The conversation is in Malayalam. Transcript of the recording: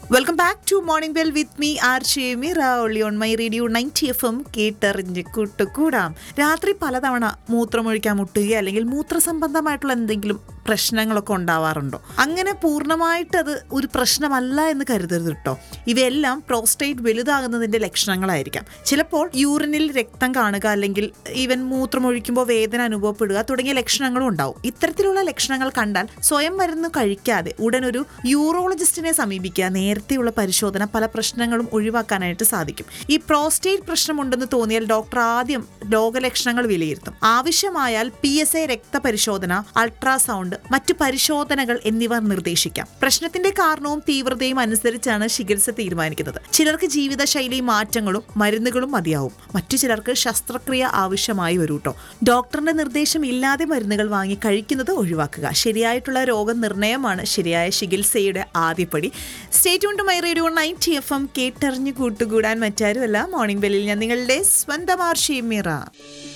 welcome back to morning bell with me R Shemira ഒളി on my radio ninety F M കേട്ടറിഞ്ഞ് കൂട്ടുകൂടാം രാത്രി പലതവണ മൂത്രമൊഴിക്കാൻ മുട്ടുകയോ അല്ലെങ്കിൽ മൂത്രസംബന്ധമായിട്ടുള്ള എന്തെങ്കിലും പ്രശ്നങ്ങളൊക്കെ ഉണ്ടാവാറുണ്ടോ അങ്ങനെ പൂർണ്ണമായിട്ട് അത് ഒരു പ്രശ്നമല്ല എന്ന് കരുതരുത് കേട്ടോ ഇവയെല്ലാം പ്രോസ്റ്റേറ്റ് വലുതാകുന്നതിന്റെ ലക്ഷണങ്ങളായിരിക്കാം ചിലപ്പോൾ യൂറിനിൽ രക്തം കാണുക അല്ലെങ്കിൽ ഈവൻ മൂത്രമൊഴിക്കുമ്പോൾ വേദന അനുഭവപ്പെടുക തുടങ്ങിയ ലക്ഷണങ്ങളും ഉണ്ടാവും ഇത്തരത്തിലുള്ള ലക്ഷണങ്ങൾ കണ്ടാൽ സ്വയം മരുന്ന് കഴിക്കാതെ ഉടൻ ഒരു യൂറോളജിസ്റ്റിനെ സമീപിക്കുക നേരത്തെയുള്ള പരിശോധന പല പ്രശ്നങ്ങളും ഒഴിവാക്കാനായിട്ട് സാധിക്കും ഈ പ്രോസ്റ്റേറ്റ് പ്രശ്നമുണ്ടെന്ന് തോന്നിയാൽ ഡോക്ടർ ആദ്യം രോഗലക്ഷണങ്ങൾ വിലയിരുത്തും ആവശ്യമായാൽ പി എസ് എ രക്തപരിശോധന അൾട്രാസൗണ്ട് മറ്റു പരിശോധനകൾ എന്നിവ നിർദ്ദേശിക്കാം പ്രശ്നത്തിന്റെ കാരണവും തീവ്രതയും അനുസരിച്ചാണ് ചികിത്സ തീരുമാനിക്കുന്നത് ചിലർക്ക് ജീവിതശൈലി മാറ്റങ്ങളും മരുന്നുകളും മതിയാവും മറ്റു ചിലർക്ക് ശസ്ത്രക്രിയ ആവശ്യമായി വരും കേട്ടോ ഡോക്ടറിന്റെ നിർദ്ദേശം ഇല്ലാതെ മരുന്നുകൾ വാങ്ങി കഴിക്കുന്നത് ഒഴിവാക്കുക ശരിയായിട്ടുള്ള രോഗനിർണയമാണ് ശരിയായ ചികിത്സയുടെ ആദ്യപടി state to my radio ninety F M കേട്ടറിഞ്ഞ് കൂട്ടുകൂടാൻ മറ്റാരുമല്ല മോർണിംഗ് ബെല്ലിൽ ഞാൻ നിങ്ങളുടെ സ്വന്തം ആർഷി മിറ